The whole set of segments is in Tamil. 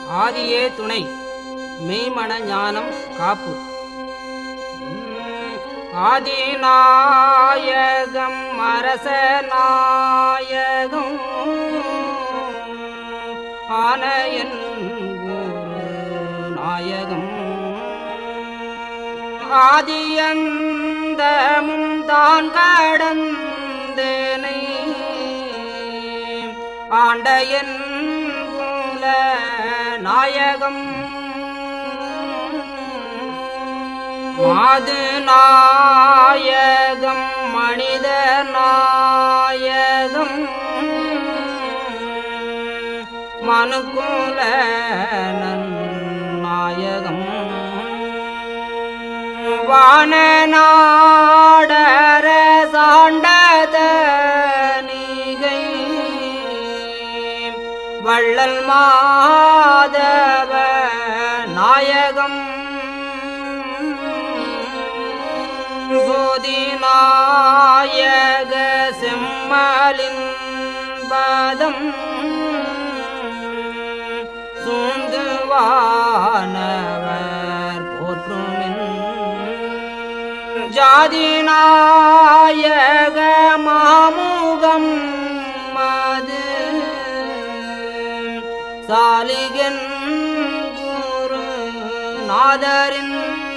ஆதியே துணை மெய்மன ஞானம் காப்பு ஆதிநாயகம் அரச நாயகம் ஆனையன் குரு நாயகம் ஆதியந்தமும் தான் கடந்தனை ஆண்டையன் குல நாயகம் மாது நாயகம் மனித நாயகம் மனுக்குல நாயகம் வானநாடர சாண்டத நீகை வள்ளல் மாதவ நாயகம் சோதி நாயக செம்மலின் பதம் சூந்துவானவர் போற்றுமின் ஜாதி நாயக மாமுகம் மது சாலிகன் குரு நாதரின்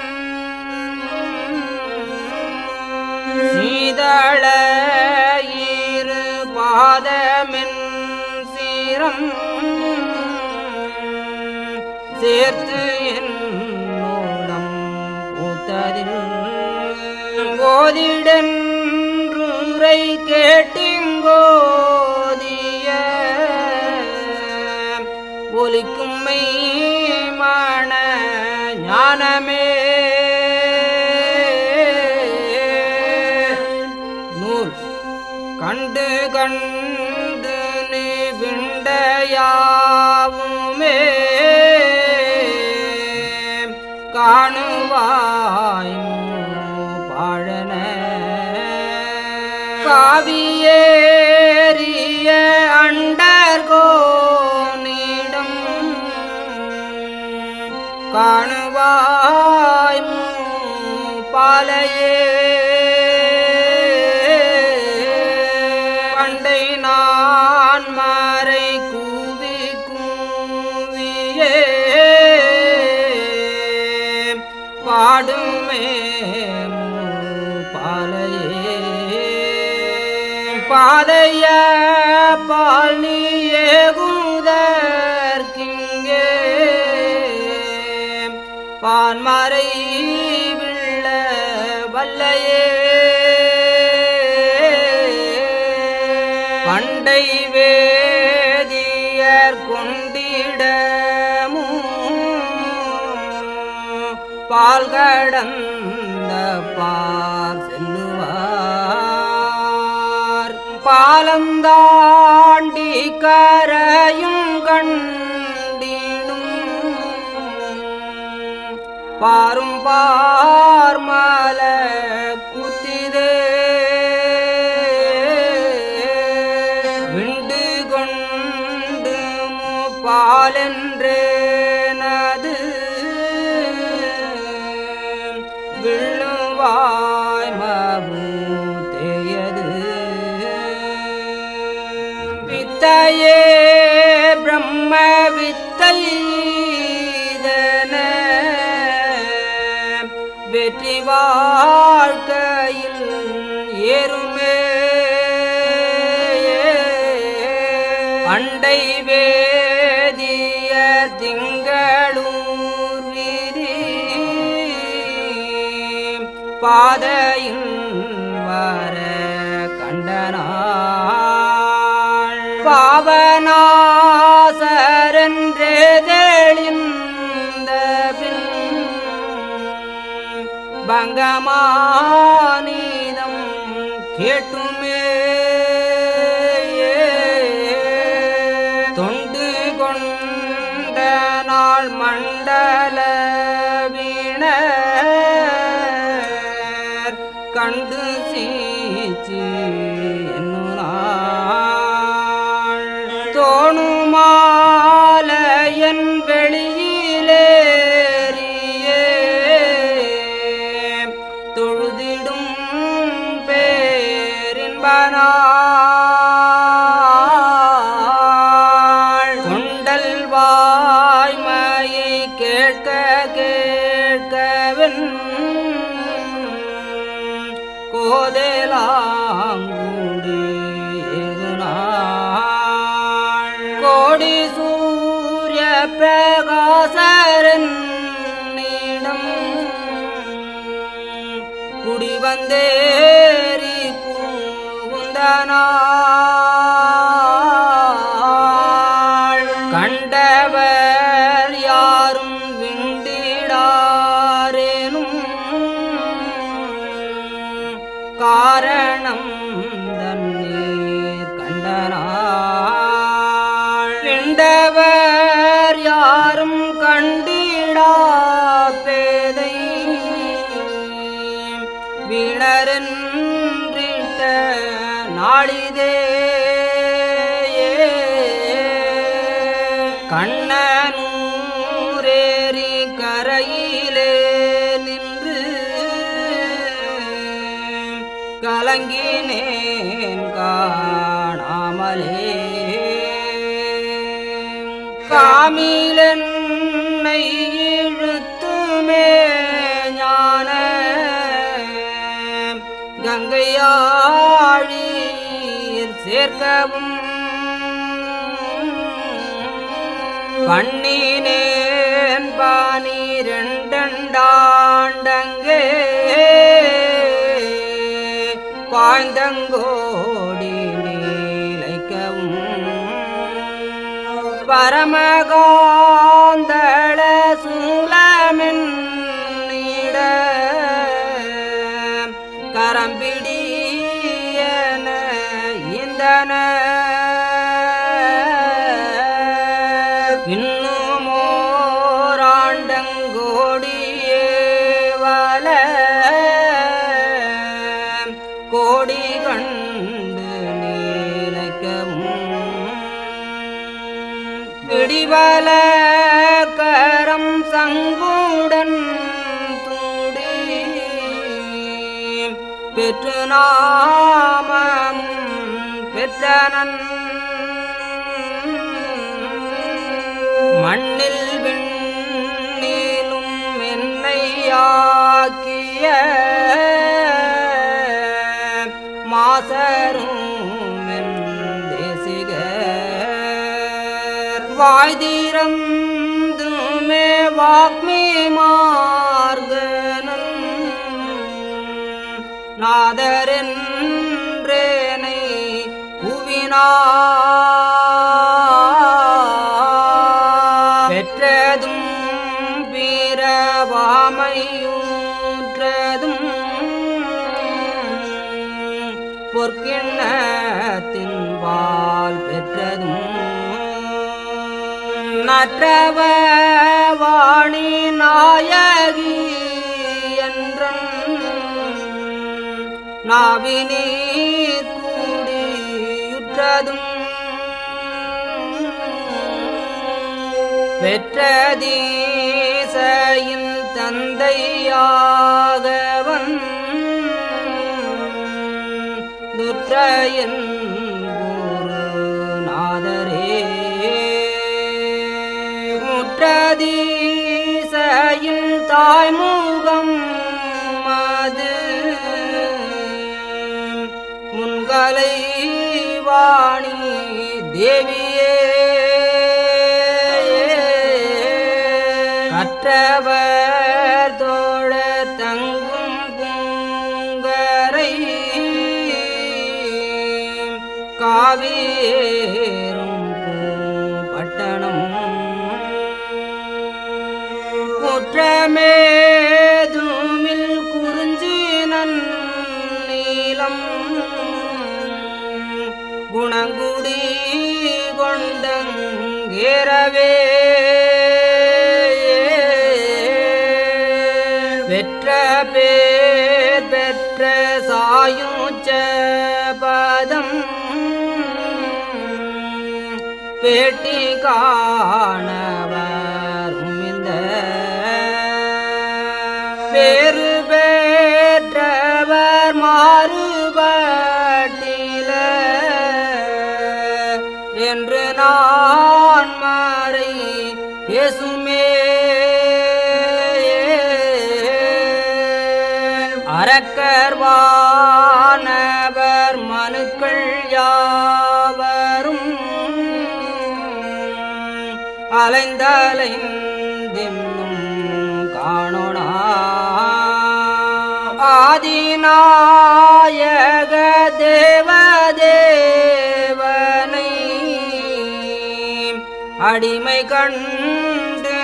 சீதள இரு பாதமென் சீரம் சேர்த்து என்னோடம் பூத்ததில் போதிடன்றுரை கேட்டிங்கோதிய ஒலிக்கும் மெய்மான ஞானமே நூல் கண்டு கண்டு நீ விண்டையாவுமே காணுவாய் பாழன காவியேறிய அண்டர்கோனிடம் காணுவாய் பாலையே பண்டை நான் மறை கூவி கூவியே பாடுமே பாலையே பாதைய பால் நீயே குதற்கிங்கே பான்மறை விள்ள வல்லையே பண்டை வேதியர் கொண்டிடமும் பால் கடந்த பார் செல்லுவார் பாலந்தாண்டி கரையும் கண்டிடும் பாரும் பார்மல குத்திதே விண்டு கொண்டு பாலென்றேனது விழுவாய் மபூதேயது வித்தையே பிரம்ம வித்தை வெற்றி வாழ்க்கையில் ஏறுமே அண்டை வேதிய திங்களூர் வீதி பாதையில் வர கண்டனாள் பாவனாசரன்றே தெளிந்த பின் பங்கமானீதம் கேட்டுமே தொண்டு கொண்ட நாள் மண்டல வீணர் கண்டு சீச்சி என்னுனாள் தோணுமாலையன் வெள் வாய்மையை கேட்க கேட்கவன் கோதேலாங்குடி கோடி சூரிய பிரகாசரன் நீடம் குடி வந்தேரி பூந்தனாள் கண்டவர் யாரும் விண்டிடாரேனும் காரணம் தண்ணீர் கண்டனாள் விண்டவர் யாரும் கண்டிடா பேதை வீணரென்றிட்ட நாளிதே கண்ணனூரேரி கரையிலே நின்று கலங்கினேன் காணாமலே காமிலென்னை இழுத்துமே ஞான கங்கையாழீர் சேர்க்கவும் பண்ணினேன் பானிரண்டண்டாண்டங்கே பாய்ந்தங்கோடி நீலைக்கவும் பரமகாந்தள சூலமென் நீட கரம்பிடியன இந்தன பின்னுமோராண்டங்கோடியே வல கோடி கண்டு நீலைக்கவும் பிடிவல கரம் சங்குடன் தூடி பெற்று நாமம் பெற்றனன் மண்ணில் விண்ணிலும் என்னையாக்கிய மாசரும் என் தேசிகர் வாய்திறந்துமே வாக்மி மார்கனன் நாதரென்றேனை குவினார் பெற்றதும் பிறவாமையூற்றதும் பொற்கிண்ணத்தின் வால் பெற்றதும் நற்றவ வாணி நாயகி என்றன் நாவினீர் கூடியுற்றதும் பெற்றதீசையில் தந்தையாகவன் துற்றயன் குருநாதரே முற்றதீசையில் தாய்முகம் அது முன்கலை வாணி தேவியே கற்றவர் தோழ தங்கும் பூங்கரை காவேரும் பட்டணம் குற்றமேதுமில் குறிஞ்சி நன்னீலம் குணங்குடி கொண்டங்கேரவே பெற்ற பேர் பெற்ற சாயுச்ச பதம் பேட்டி காணவரும் இந்த பேரு பெற்றவர் மாறுபட்டில என்று நான் மறை பேசுமே அரக்கர்வானவர் மனுக்கள் யாவரும் அலைந்தலைந்தென்னும் காணோனா ஆதிநாயக தேவதேவனை அடிமை கண்டு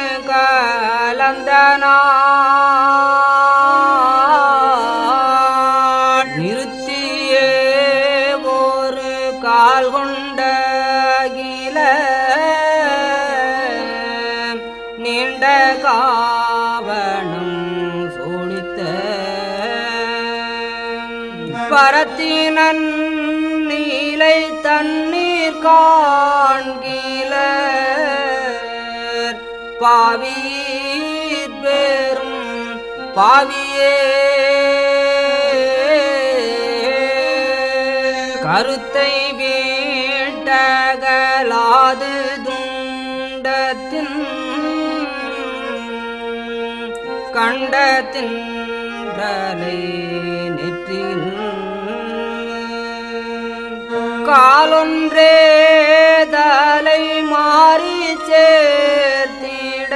கலந்தனான் நிறுத்தியே ஒரு கால் கொண்ட கில நீண்ட காவணம் சோழித்த பரத்தினன் நீலை தண்ணீர் காண்கில பாவீர் பேரும் பாவியே கருத்தை வீட்டகலாது துண்டத்தின் கண்டத்தின்றலை நெற்றியில் காலொன்றே தலை மாறி சேர்த்திட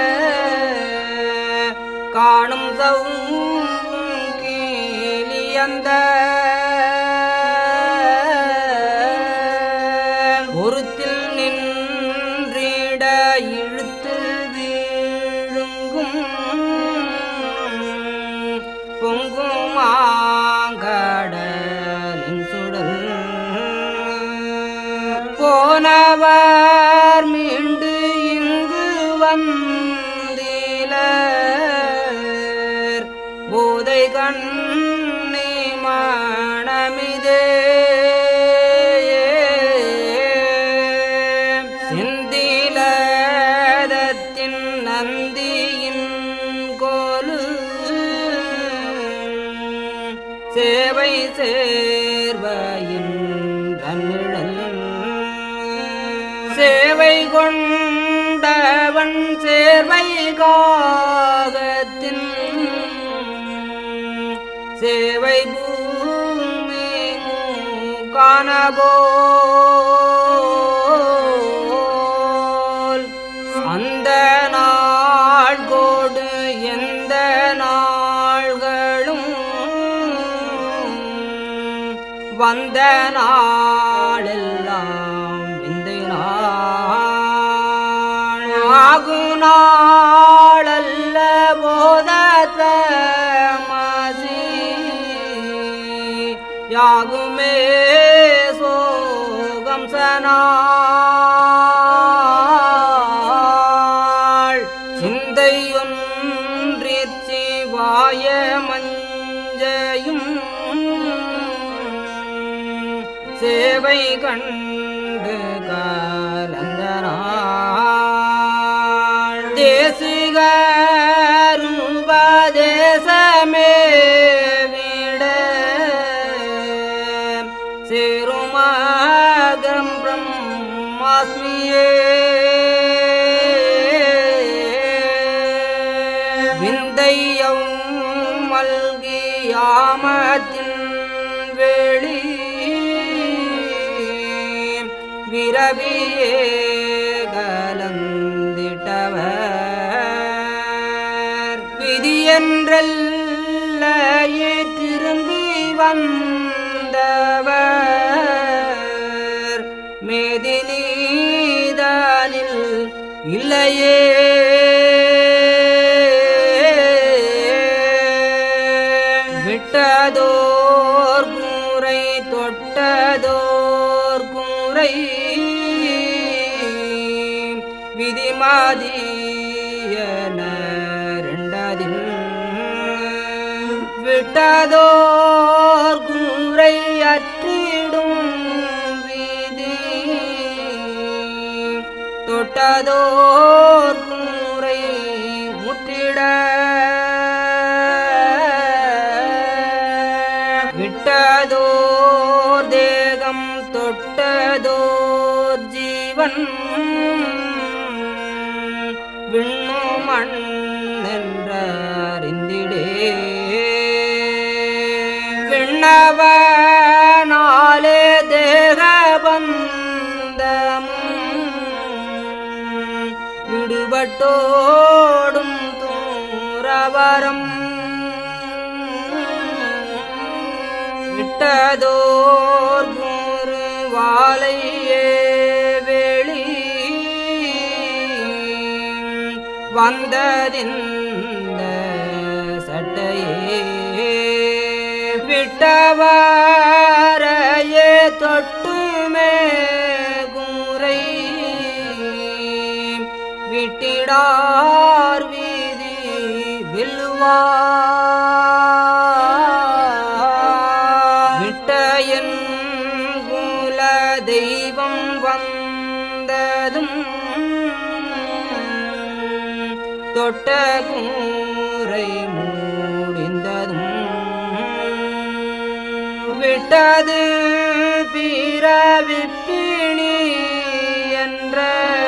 காணும் சவுங்கிலியந்த ஒருத்தில் நின்றிட இழுத்து வீழுங்கும் பொங்குமாங்கடலின் சுடல் போனவர் மீண்டு இங்கு வந்திலர் போதை கண்ணி மணமிதே சிந்திலதத்தின் நந்தியின் கோலு சேவை சேர்வையின் தன்னிழல் சேவை கொண்டவன் சேர்வை காகத்தின் சேவை பூமி காணபோல் அந்த நாள் கோடு எந்த நாள்களும் வந்த நாளெல்லாம் விந்தை நாள் ஆகு நாளல்ல போதத்த மாசி யாகுமே சோகம் சனாள் சிந்தையொன்றிற் சிவாய மஞ்சையும் சேவை கண்டு கலந்தனாள் தேசிகருபதேசமே விட சேருமாகம் பிரம்மாஸ்மியே விந்தையம் மல்கியாமத்தின் வெளி விரவியே கலந்திட்டவர் விதியென்றல்லையே திரும்பி வந்தவர் மேதினீதானில் இல்லையே விட்டதோர் கூரை தொட்டதோர் கூரை விதிமதியனரண்டதில் விட்டதோர் கூரை அற்றிடும் விதி தொட்டதோர் கூரை முற்றிட விட்டதோர் தேகம் தொட்டதோர் ஜீவன் விண்ணும் மண்ணென்றறிந்திடே விண்ணவனாலே தேகபந்தமும் விடுபட்டோடும் தூரவரம் விட்டதோர் கூறு வாழையே வெளி வந்ததிந்த சட்டையே விட்டவரையே தொட்டுமே கூரை விட்டிடார் வீதி வில்வா விட்டயன் குல தெய்வம் வந்ததும் தொட்ட கூரை மூடிந்ததும் விட்டது பிறவிப்பிணி என்ற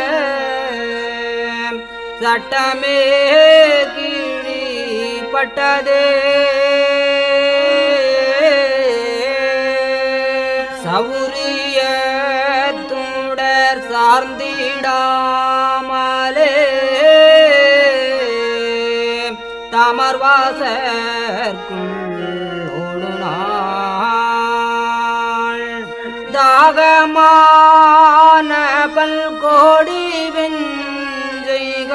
சட்டமே கீழிப்பட்டதே சௌரிய துடர் சார்ந்திடாமலே தமர்வாசற்குள்ளோடு நாள் தாகமான பல்கோடி வெஞ்செய்க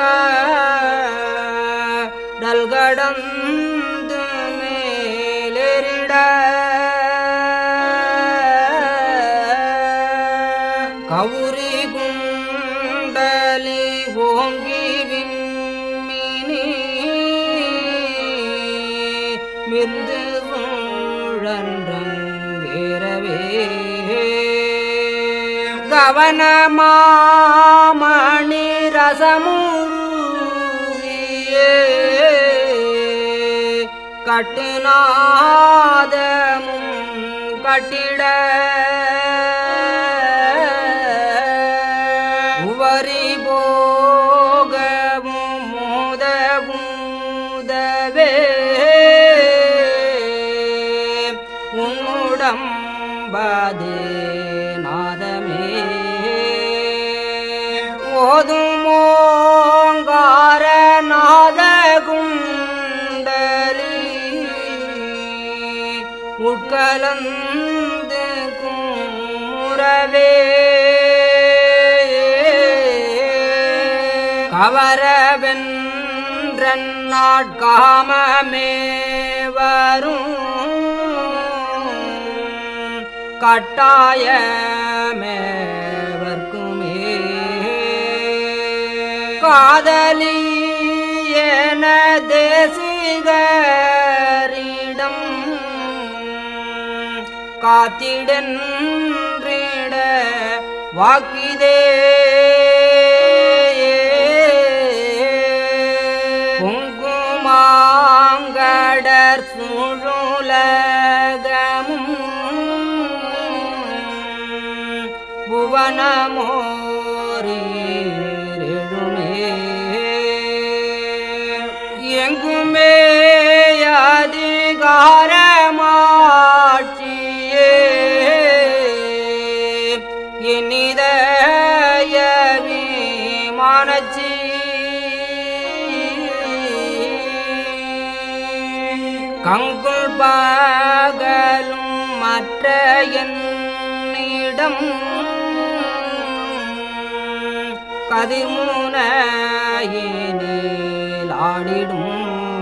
டல்கடந்து மேலெறிட கௌரி குண்டலி ஓங்கி விண்மினி மிர்ந்து சூழன்றேரவே கவனமாமணி ரசமுருகியே கட்டுநாதமும் கட்டிட உவரி போகவும் மோதவுதவே உன்னுடம்பதே நாதமே ஓதுமோங்கார நாத குண்டலி உட்கலந்து குமுறவே கவரவென்றன் நாட்காமமே வரும் கட்டாயமேவர்க்குமே காதலி என தேசிகரிடம் காத்திடன்றிட வாக்கிதே பொங்குமாங்கடர் சூழுலகமும் புவனமோரேழுமே எங்குமே அதிகாரமாட்சியே இனிதய விமானச்சி கங்குள் பகலும் மற்ற என்னிடம் கதிர்முனையினில் ஆடிடும்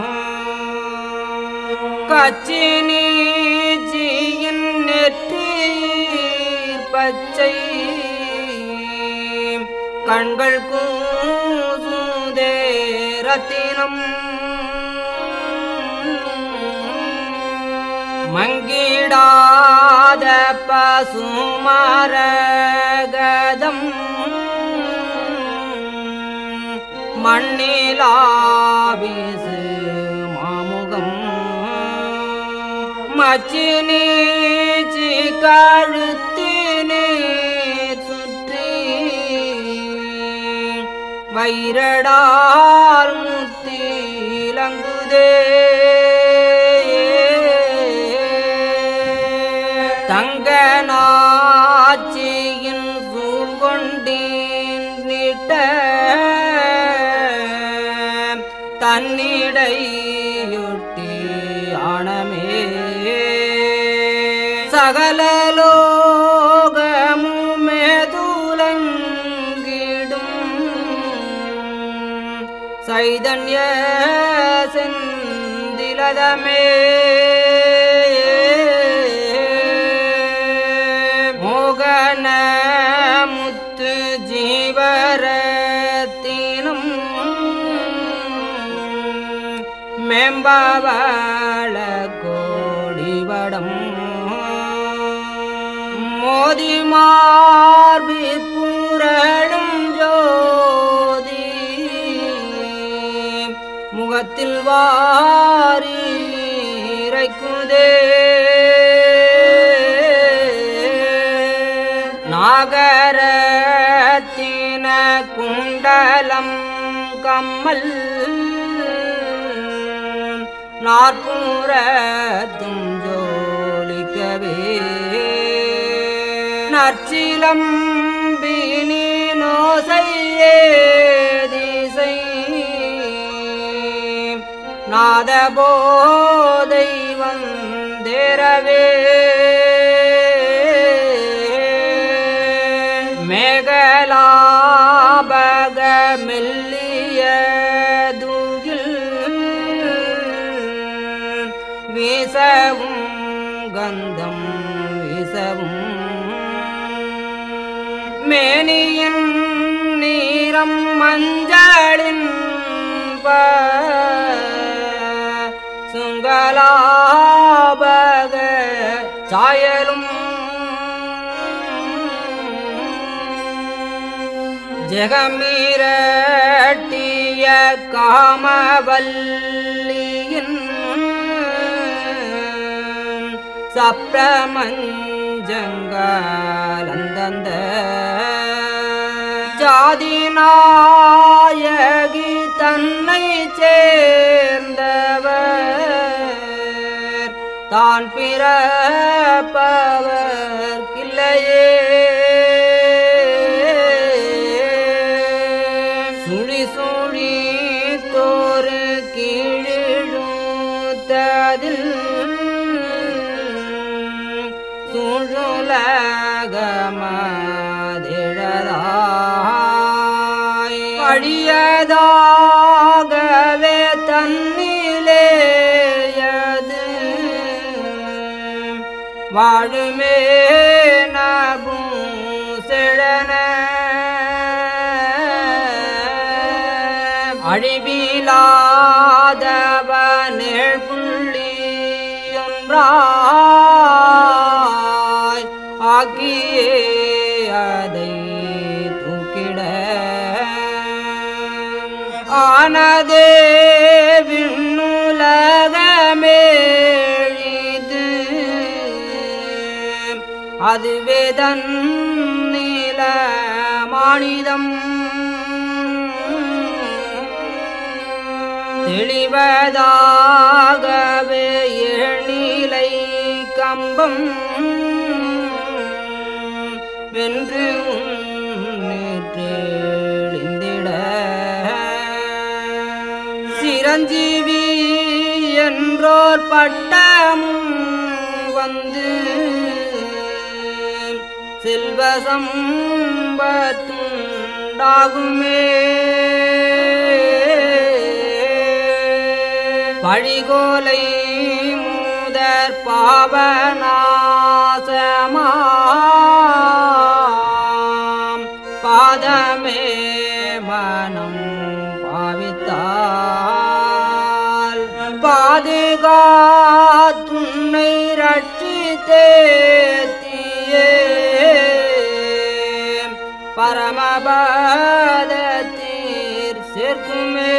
கச்சி நீச்சியின் நெற்றீர் பச்சை கண்கள் கூசுதே ரத்தினம் மங்கிடாத பசுமரகதம் மண்ணிலாவிசு மாமுகம் மச்சி நீச்சி கழுத்தினே சுற்றி பயிரடால் முத்திலங்குதே தங்க நாச்சியின் சூழ்கொண்டீன் நிட்ட தன்னிடையொட்டி ஆணமே சகலலோகமுமே துலங்கிடும் சைதன்ய செந்திலதமே மோகன முத்து ஜீவரத்தினம் மேம்பவள கோடிவடம் மோதி மார்பி புரளும் ஜோதி முகத்தில் வாரி இறைக்குதே நாகரத்தின குண்டலம் கம்மல் நாற்புறத்தும் ஜோலிக்கவே நற்சிலம்பினி நோசையே திசை நாதபோதை வந்தேரவே மேகலாபக மெல்லிய தூகில் வீசவும் கந்தம் வீசவும் மேனியின் நீரம் மஞ்சளின் சுங்கலாபக சாயலும் ஜெகமீரட்டிய காமவல்லியின் சப்ரமஞ்சங்கலந்தந்த ஜாதிநாயகி தன்னை சேர்ந்தவர் தான் பிறப்பவர் கில்லையே சுழி சுழி தோறு கீழிழுத்ததில் சுழலகமதிழதாய் அழியதாகவே தன்னிலேயது வாழுமே நபும் செழன அழிவிலாதவனில் புள்ளி ஒன்றாய் ஆக்கியே அதை தூக்கிட ஆனதே விண்ணுலகமேழிது அதுவே தன் நீல மானிதம் தெளிவதாகவே எழிலை கம்பம் வென்று நேற்றெழுந்திட சிரஞ்சீவி என்றோர் பட்டமும் வந்து செல்வசம்பத்துண்டாகுமே பழிகோலை மூதர் பாவநாசமாம் பாதமே மனம் பாவித்தால் பாதுகாத்துன்னை ரட்சித்தேத்தியே பரமபதத்தீர் சேர்க்குமே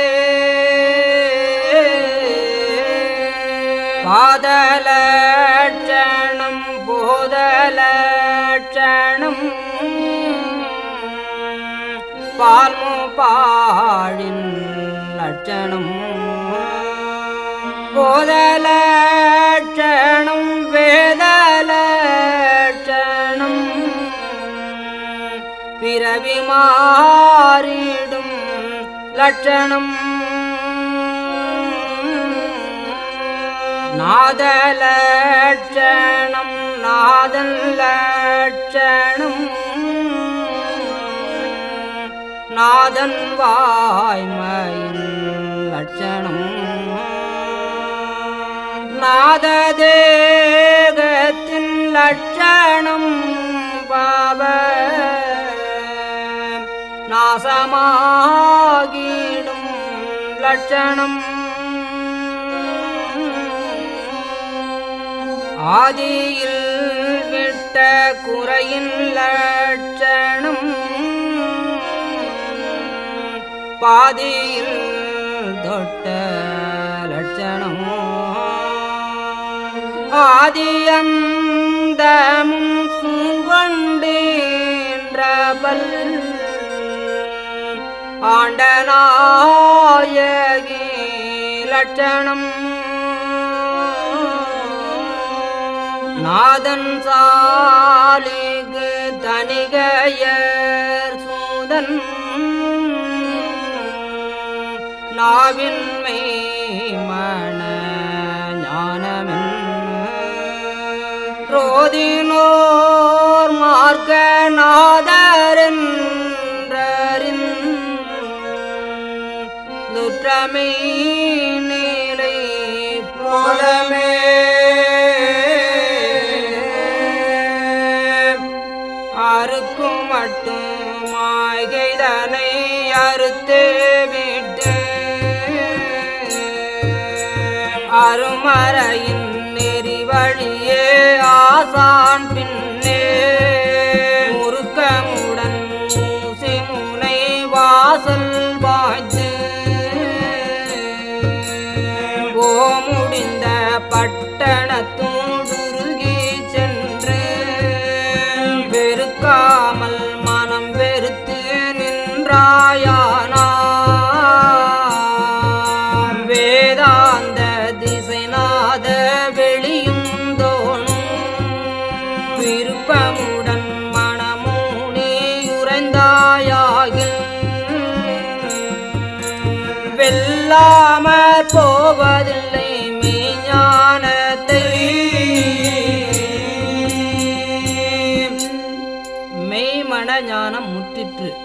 பாதலட்சணம் போதலட்சணம் பால்முக பாழின் லட்சணம் போதலட்சணம் வேதலட்சணம் பிறவி மாறிடும் லட்சணம் நாதலட்சணம் நாதன் லட்சணம் நாதன் வாய்மையின் லட்சணம் நாததேகத்தின் லட்சணம் பாவ நாசமாகிடும் லட்சணம் ஆதியில் விட்ட குறையின் லட்சணம் பாதியில் தொட்ட லட்சணம் ஆதியந்தமும் சூங்கொண்டேன்றபல் ஆண்டநாயகி லட்சணம் நாதன் சாலிகு தனிகையர் சூதன் நாவின்மை மண ஞானமென் ரோதினோர் மார்க்க நாதரென்றரின் துற்றமை நிலை போலமே அறுக்கும் மட்டும் மாய்கைதனை அறுத்து விட்டு அருமறையின் நெறி வழியே ஆசான் பின்னே முறுக்கமுடன் ஊசி முனை வாசல் வாய்த்து ஓ முடிந்த பட்டணத்தூடுருகி சென்று வெறுக்காமல் மனம் வெறுத்து நின்றாயானா வேதாந்த திசைநாத வெளியும் தோணும் விருப்பமுடன் மனமூனி உறைந்தாயாகில் வெல்லாமற் போவதில்லை மெய்ஞானத்தை மெய்மன ஞானம் முற்றிற்று